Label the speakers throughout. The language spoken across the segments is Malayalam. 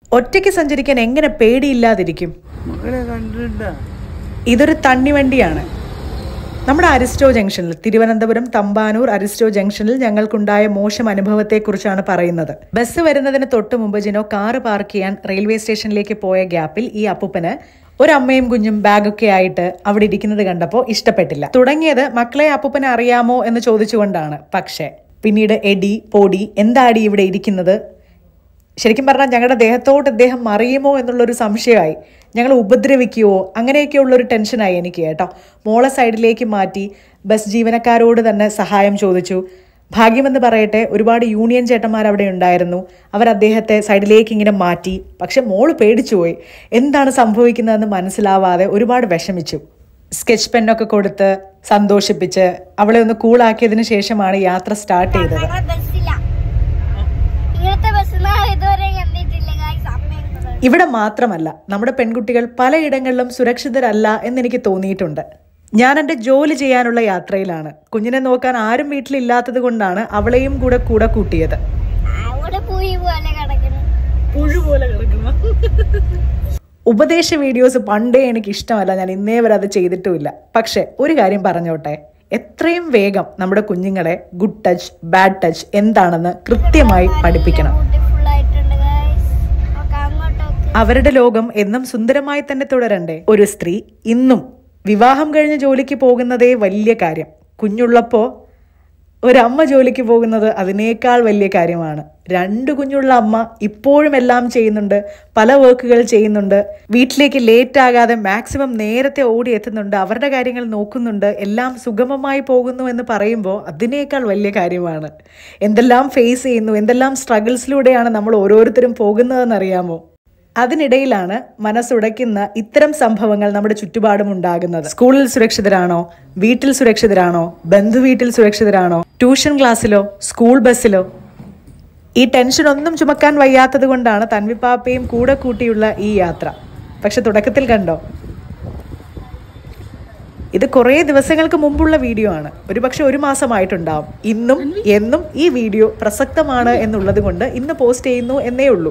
Speaker 1: ഒറ്റയ്ക്ക് സഞ്ചരിക്കാൻ എങ്ങനെ പേടിയില്ലാതിരിക്കും
Speaker 2: മകളെ കണ്ടിട്ടുണ്ടാ
Speaker 1: ഇതൊരു തണ്ണിവണ്ടിയാണ് നമ്മുടെ അരിസ്റ്റോ ജംഗ്ഷനിൽ തിരുവനന്തപുരം തമ്പാനൂർ അരിസ്റ്റോ ജംഗ്ഷനിൽ ഞങ്ങൾക്കുണ്ടായ മോശം അനുഭവത്തെക്കുറിച്ചാണ് പറയുന്നത് ബസ് വരുന്നതിന് തൊട്ട് മുമ്പ് ജിനോ കാറ് പാർക്ക് ചെയ്യാൻ റെയിൽവേ സ്റ്റേഷനിലേക്ക് പോയ ഗ്യാപ്പിൽ ഈ അപ്പൂപ്പന് ഒരമ്മയും കുഞ്ഞും ബാഗൊക്കെ ആയിട്ട് അവിടെ ഇരിക്കുന്നത് കണ്ടപ്പോൾ ഇഷ്ടപ്പെട്ടില്ല തുടങ്ങിയത് മക്കളെ അപ്പൂപ്പനെ അറിയാമോ എന്ന് ചോദിച്ചുകൊണ്ടാണ് പക്ഷേ പിന്നീട് എടി പൊടി എന്താടി ഇവിടെ ഇരിക്കുന്നത് ശരിക്കും പറഞ്ഞാൽ ഞങ്ങളുടെ ദേഹത്തോട്ട് ഇദ്ദേഹം മറിയുമോ എന്നുള്ളൊരു സംശയമായി ഞങ്ങൾ ഉപദ്രവിക്കുമോ അങ്ങനെയൊക്കെയുള്ളൊരു ടെൻഷനായി എനിക്ക് കേട്ടോ മോളെ സൈഡിലേക്ക് മാറ്റി ബസ് ജീവനക്കാരോട് തന്നെ സഹായം ചോദിച്ചു ഭാഗ്യമെന്ന് പറയട്ടെ ഒരുപാട് യൂണിയൻ ചേട്ടന്മാർ അവിടെ ഉണ്ടായിരുന്നു അവർ അദ്ദേഹത്തെ സൈഡിലേക്ക് ഇങ്ങനെ മാറ്റി പക്ഷെ മോള് പേടിച്ചുപോയി എന്താണ് സംഭവിക്കുന്നതെന്ന് മനസ്സിലാവാതെ ഒരുപാട് വിഷമിച്ചു സ്കെച്ച് പെന്നൊക്കെ കൊടുത്ത് സന്തോഷിപ്പിച്ച് അവളെ ഒന്ന് കൂളാക്കിയതിന് ശേഷമാണ് യാത്ര സ്റ്റാർട്ട് ചെയ്തത്
Speaker 3: ഞങ്ങൾ ബസ്സില്ല ഇങ്ങനത്തെ ബസ് ഇതുവരെ കണ്ടിട്ടില്ല ഗായ്സ് അമ്മയും
Speaker 1: ഇവിടെ മാത്രമല്ല നമ്മുടെ പെൺകുട്ടികൾ പലയിടങ്ങളിലും സുരക്ഷിതരല്ല എന്നെനിക്ക് തോന്നിയിട്ടുണ്ട് ഞാൻ എൻ്റെ ജോലി ചെയ്യാനുള്ള യാത്രയിലാണ് കുഞ്ഞിനെ നോക്കാൻ ആരും വീട്ടിലില്ലാത്തത് കൊണ്ടാണ് അവളെയും കൂടെ കൂടെ കൂട്ടിയത്
Speaker 3: അവിടെ പോയി പോലെ കിടക്കുന്നു
Speaker 2: പുഴു പോലെ കിടക്കുന്ന
Speaker 1: ഉപദേശ വീഡിയോസ് പണ്ടേ എനിക്ക് ഇഷ്ടമല്ല ഞാൻ ഇന്നേ വരെ അത് ചെയ്തിട്ടുമില്ല പക്ഷെ ഒരു കാര്യം പറഞ്ഞോട്ടെ എത്രയും വേഗം നമ്മുടെ കുഞ്ഞുങ്ങളെ ഗുഡ് ടച്ച് ബാഡ് ടച്ച് എന്താണെന്ന് കൃത്യമായി പഠിപ്പിക്കണം
Speaker 3: ബ്യൂട്ടിഫുൾ ആയിട്ടുണ്ട് ഗായ്സ് നമുക്ക് അങ്ങോട്ടൊക്കെ
Speaker 1: അവരുടെ ലോകം എന്നും സുന്ദരമായി തന്നെ തുടരണ്ടേ ഒരു സ്ത്രീ ഇന്നും വിവാഹം കഴിഞ്ഞ് ജോലിക്ക് പോകുന്നതേ വലിയ കാര്യം കുഞ്ഞുള്ളപ്പോ ഒരമ്മ ജോലിക്ക് പോകുന്നത് അതിനേക്കാൾ വലിയ കാര്യമാണ് രണ്ട് കുഞ്ഞുള്ള അമ്മ ഇപ്പോഴും എല്ലാം ചെയ്യുന്നുണ്ട് പല വർക്കുകൾ ചെയ്യുന്നുണ്ട് വീട്ടിലേക്ക് ലേറ്റ് ആകാതെ മാക്സിമം നേരത്തെ ഓടി എത്തുന്നുണ്ട് അവരുടെ കാര്യങ്ങൾ നോക്കുന്നുണ്ട് എല്ലാം സുഗമമായി പോകുന്നു എന്ന് പറയുമ്പോൾ അതിനേക്കാൾ വലിയ കാര്യമാണ് എന്തെല്ലാം ഫേസ് ചെയ്യുന്നു എന്തെല്ലാം സ്ട്രഗിൾസിലൂടെയാണ് നമ്മൾ ഓരോരുത്തരും പോകുന്നതെന്നറിയാമോ അതിനിടയിലാണ് മനസ്സുടയ്ക്കുന്ന ഇത്തരം സംഭവങ്ങൾ നമ്മുടെ ചുറ്റുപാടും ഉണ്ടാകുന്നത് സ്കൂളിൽ സുരക്ഷിതരാണോ വീട്ടിൽ സുരക്ഷിതരാണോ ബന്ധുവീട്ടിൽ സുരക്ഷിതരാണോ ട്യൂഷൻ ക്ലാസ്സിലോ സ്കൂൾ ബസ്സിലോ ഈ ടെൻഷൻ ഒന്നും ചുമക്കാൻ വയ്യാത്തത് കൊണ്ടാണ് തൻവിപ്പാപ്പയും കൂടെ കൂട്ടിയുള്ള ഈ യാത്ര പക്ഷെ തുടക്കത്തിൽ കണ്ടോ ഇത് കുറേ ദിവസങ്ങൾക്ക് മുമ്പുള്ള വീഡിയോ ആണ് ഒരുപക്ഷെ ഒരു മാസമായിട്ടുണ്ടാവും ഇന്നും എന്നും ഈ വീഡിയോ പ്രസക്തമാണ് എന്നുള്ളത് കൊണ്ട് ഇന്ന് പോസ്റ്റ് ചെയ്യുന്നു എന്നേ ഉള്ളൂ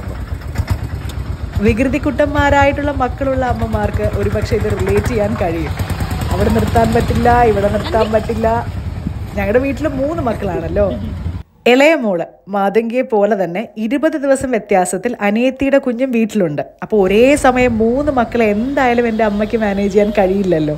Speaker 1: വികൃതിക്കുട്ടന്മാരായിട്ടുള്ള മക്കളുള്ള അമ്മമാർക്ക് ഒരുപക്ഷെ ഇത് റിലേറ്റ് ചെയ്യാൻ കഴിയും അവിടെ നിർത്താൻ പറ്റില്ല ഇവിടെ നിർത്താൻ പറ്റില്ല ഞങ്ങളുടെ വീട്ടിൽ മൂന്ന് മക്കളാണല്ലോ ഇളയ മോള് മാതങ്കിയെ പോലെ തന്നെ ഇരുപത് ദിവസം വ്യത്യാസത്തിൽ അനിയത്തിയുടെ കുഞ്ഞും വീട്ടിലുണ്ട് അപ്പോൾ ഒരേ സമയം മൂന്ന് മക്കളെ എന്തായാലും എൻ്റെ അമ്മയ്ക്ക് മാനേജ് ചെയ്യാൻ കഴിയില്ലല്ലോ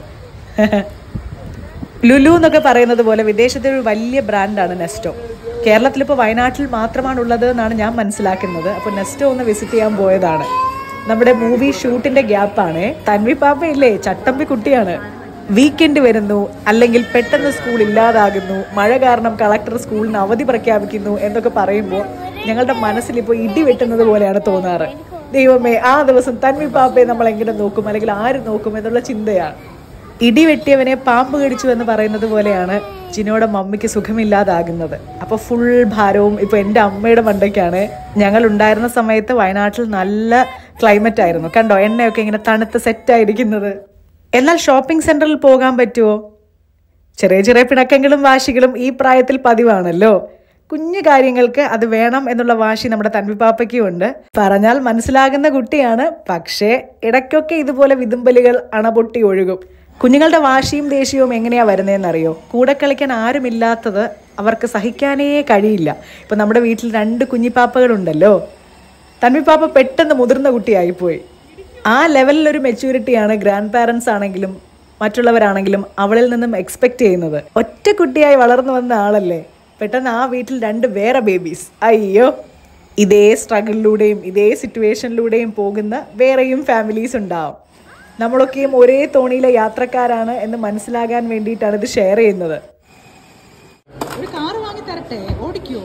Speaker 1: ലുലു എന്നൊക്കെ പറയുന്നത് പോലെ വിദേശത്തെ ഒരു വലിയ ബ്രാൻഡാണ് നെസ്റ്റോ കേരളത്തിൽ ഇപ്പോൾ വയനാട്ടിൽ മാത്രമാണ് ഉള്ളത് എന്നാണ് ഞാൻ മനസ്സിലാക്കുന്നത് അപ്പോൾ നെസ്റ്റോ ഒന്ന് വിസിറ്റ് ചെയ്യാൻ പോയതാണ് നമ്മുടെ മൂവി ഷൂട്ടിന്റെ ഗ്യാപ്പാണ് തൻവി പാപ്പ ഇല്ലേ ചട്ടമ്പി കുട്ടിയാണ് വീക്കെൻഡ് വരുന്നു അല്ലെങ്കിൽ പെട്ടെന്ന് സ്കൂൾ ഇല്ലാതാകുന്നു മഴ കാരണം കളക്ടർ സ്കൂളിന് അവധി പ്രഖ്യാപിക്കുന്നു എന്നൊക്കെ പറയുമ്പോൾ ഞങ്ങളുടെ മനസ്സിൽ ഇപ്പോൾ ഇടി വെട്ടുന്നത് പോലെയാണ് തോന്നാറ് ദൈവമേ ആ ദിവസം തൻവി പാപ്പയെ നമ്മൾ എങ്ങനെ നോക്കും അല്ലെങ്കിൽ ആര് നോക്കും എന്നുള്ള ചിന്തയാണ് ഇടി വെട്ടിയവനെ പാമ്പ് കടിച്ചു എന്ന് പറയുന്നത് പോലെയാണ് ജിനോയുടെ മമ്മിക്ക് സുഖമില്ലാതാകുന്നത് അപ്പൊ ഫുൾ ഭാരവും ഇപ്പൊ എൻ്റെ അമ്മയുടെ മണ്ടയ്ക്കാണ് ഞങ്ങൾ ഉണ്ടായിരുന്ന സമയത്ത് വയനാട്ടിൽ നല്ല ക്ലൈമറ്റ് ആയിരുന്നു കണ്ടോ എണ്ണയൊക്കെ ഇങ്ങനെ തണുത്ത് സെറ്റ് ആയിരിക്കുന്നത് എന്നാൽ ഷോപ്പിംഗ് സെന്ററിൽ പോകാൻ പറ്റുമോ ചെറിയ ചെറിയ പിണക്കങ്ങളും വാശികളും ഈ പ്രായത്തിൽ പതിവാണല്ലോ കുഞ്ഞു കാര്യങ്ങൾക്ക് അത് വേണം എന്നുള്ള വാശി നമ്മുടെ തൻവിപ്പാപ്പയ്ക്കും ഉണ്ട് പറഞ്ഞാൽ മനസ്സിലാകുന്ന കുട്ടിയാണ് പക്ഷേ ഇടയ്ക്കൊക്കെ ഇതുപോലെ വിതുമ്പലുകൾ അണപൊട്ടി ഒഴുകും കുഞ്ഞുങ്ങളുടെ വാശിയും ദേഷ്യവും എങ്ങനെയാ വരുന്നതെന്നറിയോ കൂടെ കളിക്കാൻ ആരുമില്ലാത്തത് അവർക്ക് സഹിക്കാനേ കഴിയില്ല ഇപ്പൊ നമ്മുടെ വീട്ടിൽ രണ്ട് കുഞ്ഞിപ്പാപ്പകളുണ്ടല്ലോ തൻവിപ്പാപ്പ പെട്ടെന്ന് മുതിർന്ന കുട്ടിയായിപ്പോയി ആ ലെവലിൽ ഒരു മെച്യൂരിറ്റിയാണ് ഗ്രാൻഡ് പാരൻസ് ആണെങ്കിലും മറ്റുള്ളവരാണെങ്കിലും അവളിൽ നിന്നും എക്സ്പെക്ട് ചെയ്യുന്നത് ഒറ്റ കുട്ടിയായി വളർന്നു വന്ന ആളല്ലേ പെട്ടെന്ന് ആ വീട്ടിൽ രണ്ട് വേറെ ബേബീസ് അയ്യോ ഇതേ സ്ട്രഗിളിലൂടെയും ഇതേ സിറ്റുവേഷനിലൂടെയും പോകുന്ന വേറെയും ഫാമിലീസ് ഉണ്ടാവും നമ്മളൊക്കെയും ഒരേ തോണിയിലെ യാത്രക്കാരാണ് എന്ന് മനസ്സിലാകാൻ വേണ്ടിയിട്ടാണ് ഇത് ഷെയർ ചെയ്യുന്നത്
Speaker 2: ഒരു കാറ് വാങ്ങി തരട്ടെ ഓടിക്കുവോ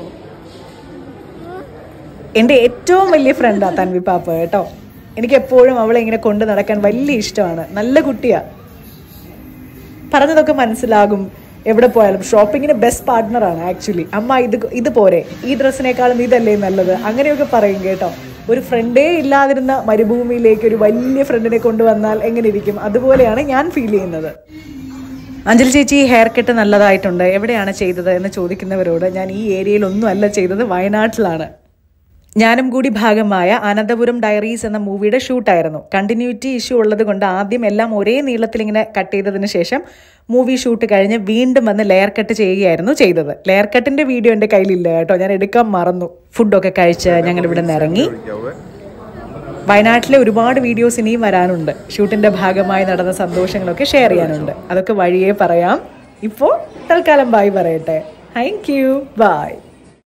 Speaker 1: എൻ്റെ ഏറ്റവും വലിയ ഫ്രണ്ടാ തൻവി പാപ്പ കേട്ടോ എനിക്ക് എപ്പോഴും അവളെ ഇങ്ങനെ കൊണ്ടു നടക്കാൻ വലിയ ഇഷ്ടമാണ് നല്ല കുട്ടിയാ പറഞ്ഞതൊക്കെ മനസ്സിലാകും എവിടെ പോയാലും ഷോപ്പിങ്ങിന് ബെസ്റ്റ് പാർട്ട്ണറാണ് ആക്ച്വലി അമ്മ ഇത് ഇത് പോരെ ഈ ഡ്രസ്സിനേക്കാളും ഇതല്ലേ നല്ലത് അങ്ങനെയൊക്കെ പറയും കേട്ടോ ഒരു ഫ്രണ്ടേ ഇല്ലാതിരുന്ന മരുഭൂമിയിലേക്ക് ഒരു വലിയ ഫ്രണ്ടിനെ കൊണ്ടുവന്നാൽ എങ്ങനെ ഇരിക്കും അതുപോലെയാണ് ഞാൻ ഫീൽ ചെയ്യുന്നത് അഞ്ജലി ചേച്ചി ഹെയർ കട്ട് നല്ലതായിട്ടുണ്ട് എവിടെയാണ് ചെയ്തത് എന്ന് ചോദിക്കുന്നവരോട് ഞാൻ ഈ ഏരിയയിൽ ഒന്നും അല്ല ചെയ്തത് വയനാട്ടിലാണ് ഞാനും കൂടി ഭാഗമായ അനന്തപുരം ഡയറീസ് എന്ന മൂവിയുടെ ഷൂട്ടായിരുന്നു കണ്ടിന്യൂറ്റി ഇഷ്യൂ ഉള്ളത് കൊണ്ട് ആദ്യം എല്ലാം ഒരേ നീളത്തിൽ ഇങ്ങനെ കട്ട് ചെയ്തതിന് ശേഷം മൂവി ഷൂട്ട് കഴിഞ്ഞ് വീണ്ടും വന്ന് ലെയർ കട്ട് ചെയ്യുകയായിരുന്നു ചെയ്തത് ലെയർ കട്ടിന്റെ വീഡിയോ എൻ്റെ കയ്യിലില്ല കേട്ടോ ഞാൻ എടുക്കാൻ മറന്നു ഫുഡൊക്കെ കഴിച്ച് ഞങ്ങൾ ഇവിടെ നിന്ന് ഇറങ്ങി വയനാട്ടിലെ ഒരുപാട് വീഡിയോസ് ഇനിയും വരാനുണ്ട് ഷൂട്ടിന്റെ ഭാഗമായി നടന്ന സന്തോഷങ്ങളൊക്കെ ഷെയർ ചെയ്യാനുണ്ട് അതൊക്കെ വഴിയേ പറയാം ഇപ്പോൾ തൽക്കാലം ബായ് പറയട്ടെ താങ്ക് യു ബായ്